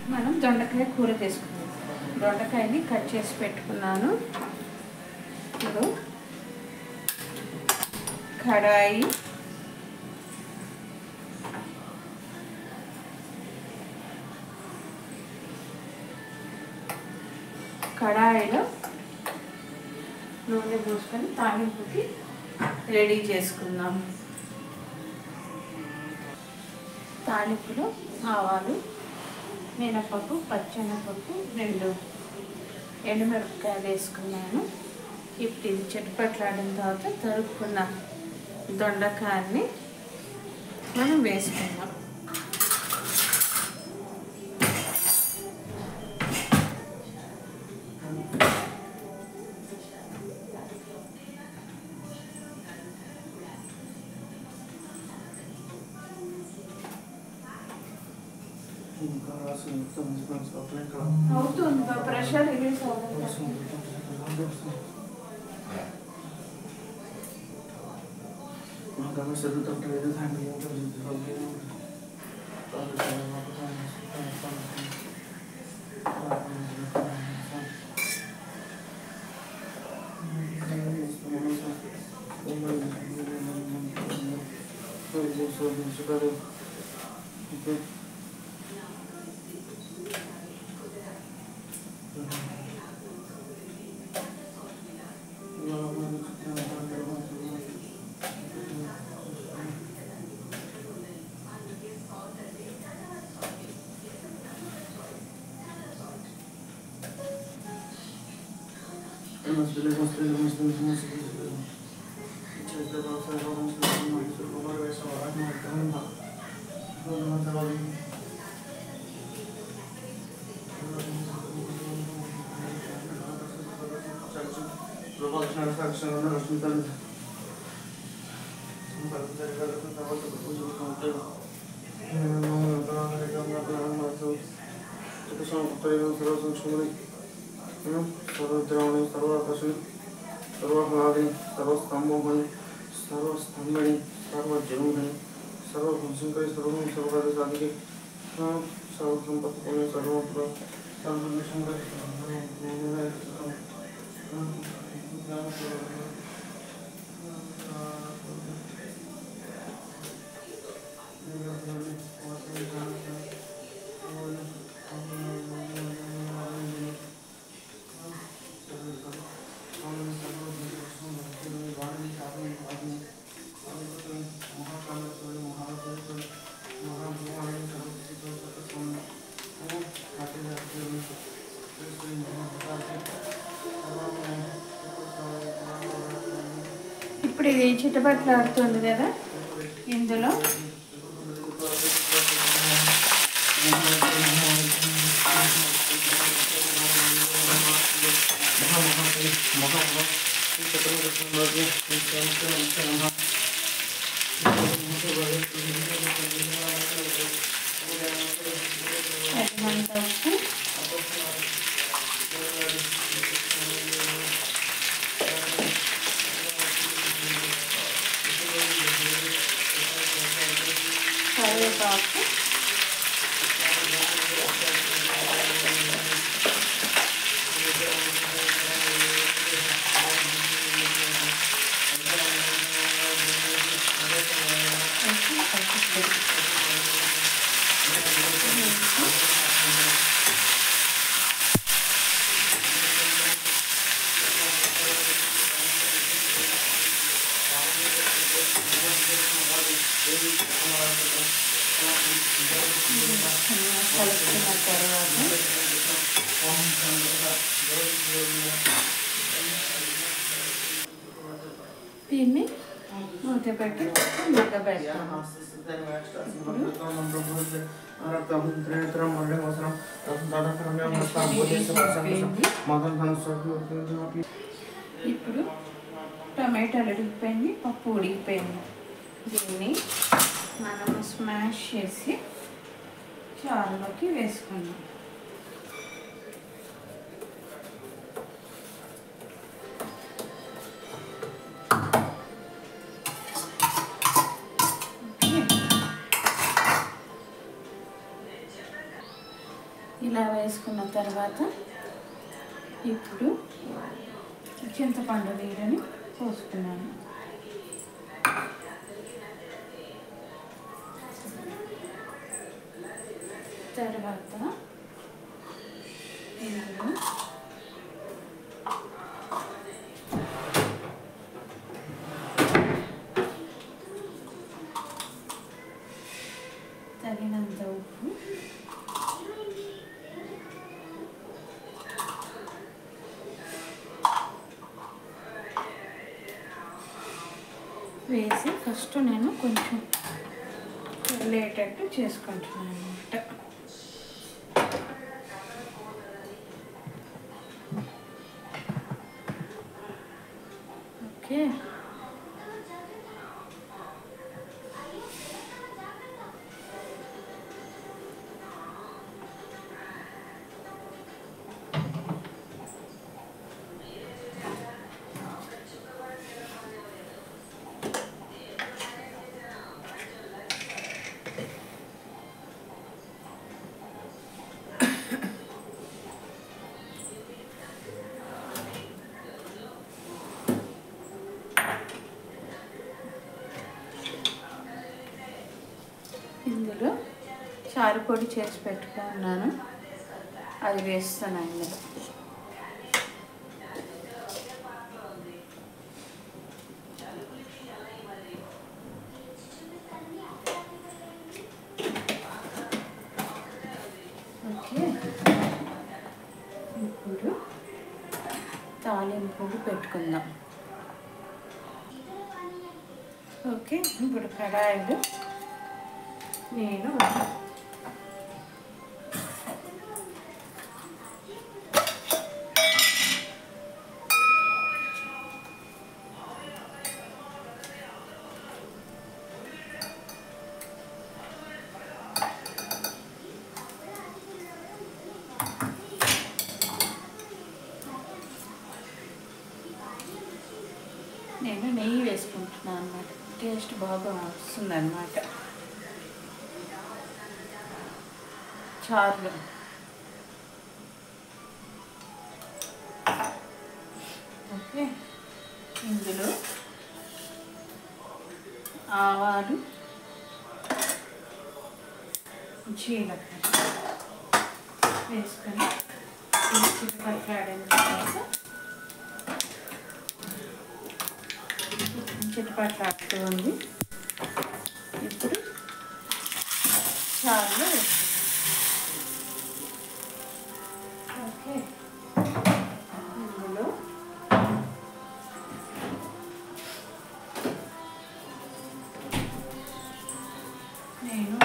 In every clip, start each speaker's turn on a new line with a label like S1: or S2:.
S1: మనం దొండకాయ కూర చేసుకుందాం దొండకాయని కట్ చేసి పెట్టుకున్నాను ఇప్పుడు కడాయి కడాయిలో నూనె పోసుకొని తాలింపుకి రెడీ చేసుకుందాం తాలింపులో ఆవాలు మినపప్పు పచ్చెనపప్పు రెండు ఎండుమిరపకాయలు వేసుకున్నాను ఇప్పుడు ఇది చెట్టుపట్లాడిన తర్వాత తరుక్కున్న దొండకాయని మనం వేసుకుందాం
S2: ఇంకా రాసిన సంస్కరణ సోపలే కదా
S1: అవుతుంది ప్రెషర్ రిలీజ్ అవుతుంది
S2: Magkano sa dutang talaga sa amin yung tapos ito pag yun. Para sa mga kasama sa Okay. సర్వద్రావణి సర్వాకర్షణి సర్వహ్లాది సర్వస్తంభోహని సర్వస్తంభని సర్వజనుని సర్వభంశంకరి సర్వం సర్వకార్య సాధికి సర్వసంపత్తి సర్వత్ర సర్వశంకరి
S1: ఇప్పుడు ఇది చిట్టపట్లాడుతుంది కదా ఇందులో తగినంత ఉప్పు కరివేపాకు వేసి కలిపి కలుపుకున్న తర్వాత దీన్ని మూత పెట్టి మగ్గబెడతాము ఇప్పుడు టమాటాలు ఉడికిపోయింది పప్పు ఉడికిపోయింది దీన్ని మనము స్మాష్ చేసి చారులోకి వేసుకుందాం ఓకే. ఇలా వేసుకున్న తర్వాత ఇప్పుడు చింతపండు నీళ్ళని పోసుకున్నాను తర్వాత ఇందులో తగినంత ఉప్పు వేసి ఫస్ట్ నేను కొంచెం వెళ్ళేటట్టు చేసుకుంటున్నాను అనమాట ఓకే ఇందులో చారు పొడి చేసి పెట్టుకున్నాను అది వేస్తాను ఇందులో ఓకే ఇప్పుడు తాలింపులు పెట్టుకుందాం ఓకే ఇప్పుడు కడాయిలు నేను నేను నెయ్యి వేసుకుంటున్నాను అనమాట టేస్ట్ బాగా వస్తుంది అనమాట చారులో ఓకే ఇందులో ఆవాలు జీలకర్ర వేసుకొని చిట్టుపట్లాడిన తర్వాత చిట్టుపట్లాడుతూ ఉంది ఇప్పుడు చారులో వేసుకుంటాం ఓకే ఇందులో నేను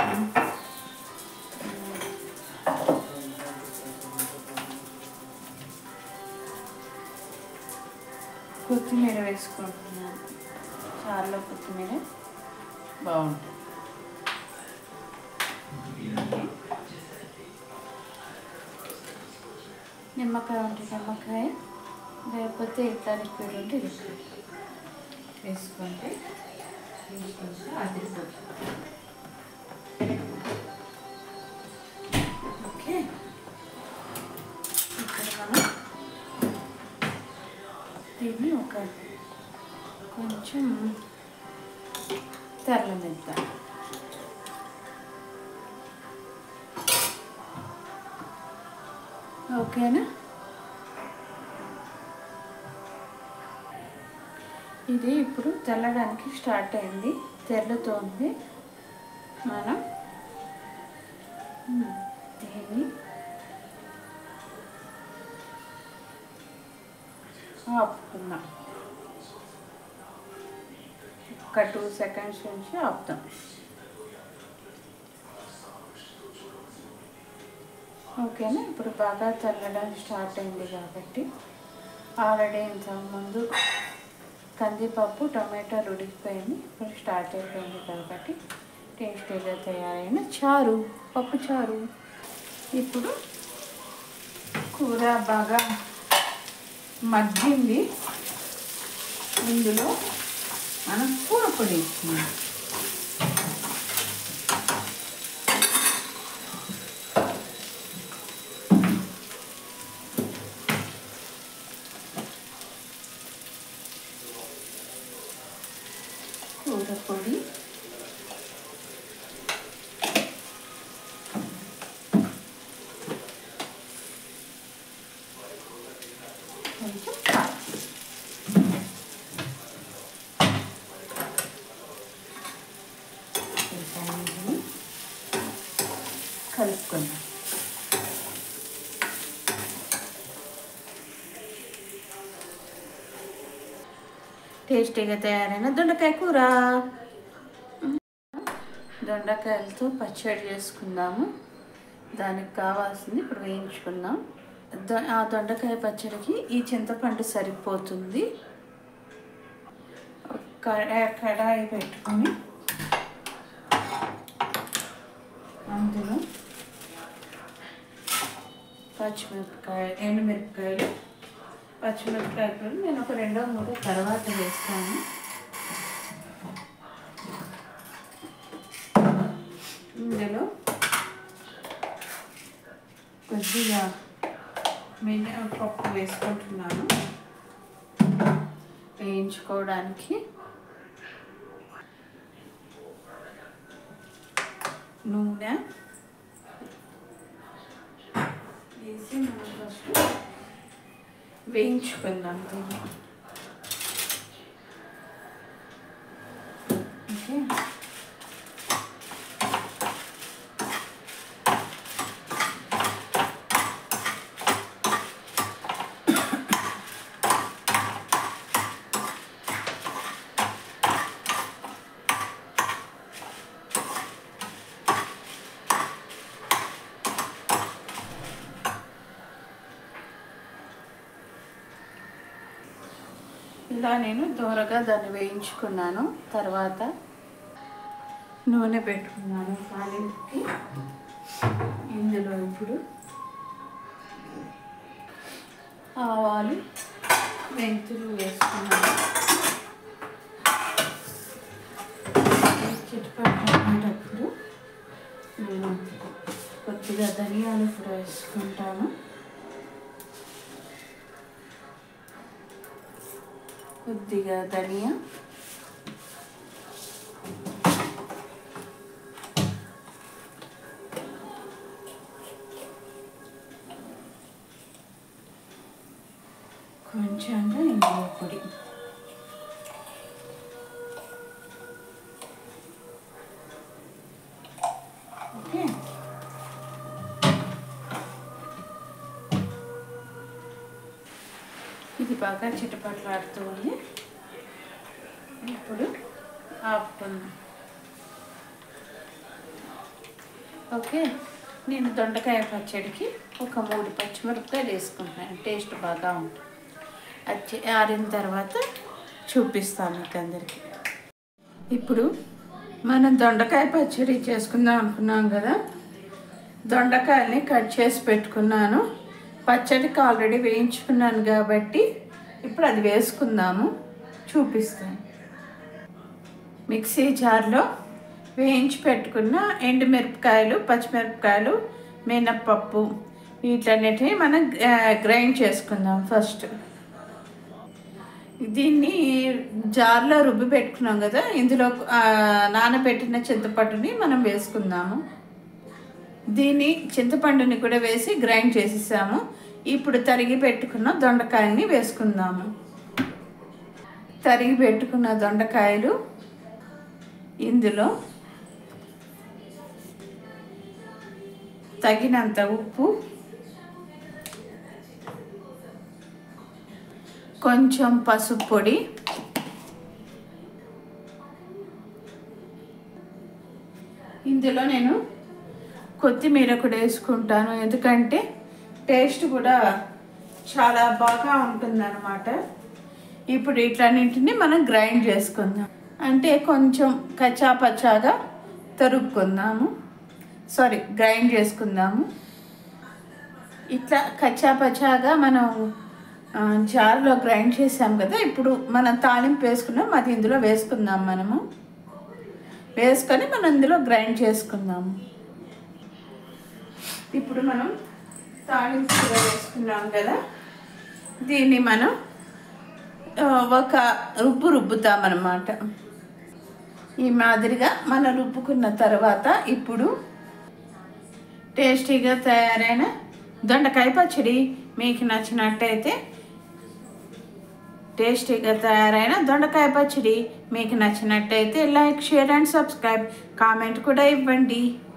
S1: కొత్తిమీర వేసుకుంటున్నాను చారులో కొత్తిమీర బాగుంటుంది నిమ్మకాయ ఉంటే నిమ్మకాయ లేకపోతే ఇట్లా లిక్విడ్ ఉంటే లిక్విడ్ వేసుకుంటే వేసుకుంటే అదిరిపోతుంది ఓకే ఇప్పుడు మనం దీన్ని ఒక కొంచెం తెల్లనిద్దాం ఓకేనా ఇది ఇప్పుడు తెల్లడానికి స్టార్ట్ అయింది తెల్లుతోంది మనం ఉమ్, దీన్ని ఆపుకుందాం ఒక టూ సెకండ్స్ నుంచి ఆపుతాం ఓకేనా ఇప్పుడు బాగా చల్లడం స్టార్ట్ అయింది కాబట్టి ఆల్రెడీ ఇంతకుముందు కందిపప్పు టమాటాలు ఉడికిపోయింది ఇప్పుడు స్టార్ట్ అయిపోయింది కాబట్టి టేస్టీగా తయారైన చారు పప్పు చారు ఇప్పుడు కూర బాగా మగ్గింది ఇందులో మనం కూర పొడి వేసుకున్నాం జీలకర్ర పొడి కొంచెం కారం వీటన్నిటిని కలుపుకుందాం టేస్టీగా తయారైన దొండకాయ కూర దొండకాయలతో పచ్చడి చేసుకుందాము దానికి కావాల్సింది ఇప్పుడు వేయించుకుందాం దొ- ఆ దొండకాయ పచ్చడికి ఈ చింతపండు సరిపోతుంది ఒక కడా- కడాయి పెట్టుకొని అందులో పచ్చిమిరపకాయ ఎండుమిరపకాయలు పచ్చిమిరపకాయలు కూడా నేను ఒక రెండో మూడో తర్వాత వేస్తాను ఇందులో కొద్దిగా మినపప్పు వేసుకుంటున్నాను వేయించుకోవడానికి నూనె వేసి మనం ఫస్ట్ వేయించుకుందాం దీన్ని ఓకే ఇలా నేను దూరగా దాన్ని వేయించుకున్నాను తర్వాత నూనె పెట్టుకున్నాను తాలింపుకి ఇందులో ఇప్పుడు ఆవాలు మెంతులు వేసుకున్నాను చిట్టుపట్టేటప్పుడు నేను కొద్దిగా ధనియాలు కూడా వేసుకుంటాను కొద్దిగా ధనియా కొంచెంగా ఇంగువ పొడి ఓకే ఇది బాగా చిటపట్లాడుతూ ఉంది ఇప్పుడు ఆపుకుందాం ఓకే నేను దొండకాయ పచ్చడికి ఒక మూడు పచ్చిమిరపకాయలు వేసుకుంటున్నాను టేస్ట్ బాగా ఉంటుంది అది చే- ఆరిన తర్వాత చూపిస్తాను మీకు అందరికీ ఇప్పుడు మనం దొండకాయ పచ్చడి చేసుకుందాం అనుకున్నాం కదా దొండకాయల్ని కట్ చేసి పెట్టుకున్నాను పచ్చడికి ఆల్రెడీ వేయించుకున్నాను కాబట్టి ఇప్పుడు అది వేసుకుందాము చూపిస్తాను మిక్సీ జార్లో వేయించి పెట్టుకున్న ఎండుమిరపకాయలు పచ్చిమిరపకాయలు మినప్పప్పు వీటన్నిటిని మనం గ్రా- గ్రైండ్ చేసుకుందాం ఫస్ట్ దీన్ని జార్లో రుబ్బి పెట్టుకున్నాం కదా ఇందులో ఆ, నానబెట్టిన చింతపండుని మనం వేసుకుందాము దీన్ని చింతపండుని కూడా వేసి గ్రైండ్ చేసేసాము ఇప్పుడు తరిగి పెట్టుకున్న దొండకాయని వేసుకుందాము తరిగి పెట్టుకున్న దొండకాయలు ఇందులో తగినంత ఉప్పు కొంచెం పసుపు పొడి ఇందులో నేను కొత్తిమీర కూడా వేసుకుంటాను ఎందుకంటే టేస్ట్ కూడా చాలా బాగా ఉంటుందన్నమాట ఇప్పుడు ఇట్లన్నింటినీ మనం గ్రైండ్ చేసుకుందాం అంటే కొంచెం కచ్చా పచ్చాగా తరుక్కుందాము సారీ గ్రైండ్ చేసుకుందాము ఇట్లా కచ్చా పచ్చాగా మనం ఆ, జార్లో గ్రైండ్ చేసాం కదా ఇప్పుడు మనం తాలింపు వేసుకున్నాం అది ఇందులో వేసుకుందాం మనము వేసుకొని మనం ఇందులో గ్రైండ్ చేసుకుందాము ఇప్పుడు మనం తాలింపు కూడా వేసుకున్నాం కదా దీన్ని మనం ఆ, ఒక రుబ్బు రుబ్బుతామన్నమాట ఈ మాదిరిగా మనం రుబ్బుకున్న తర్వాత ఇప్పుడు టేస్టీగా తయారైన దొండకాయ పచ్చడి మీకు నచ్చినట్టయితే టేస్టీగా తయారైన దొండకాయ పచ్చడి మీకు నచ్చినట్టయితే like share and subscribe comment కూడా ఇవ్వండి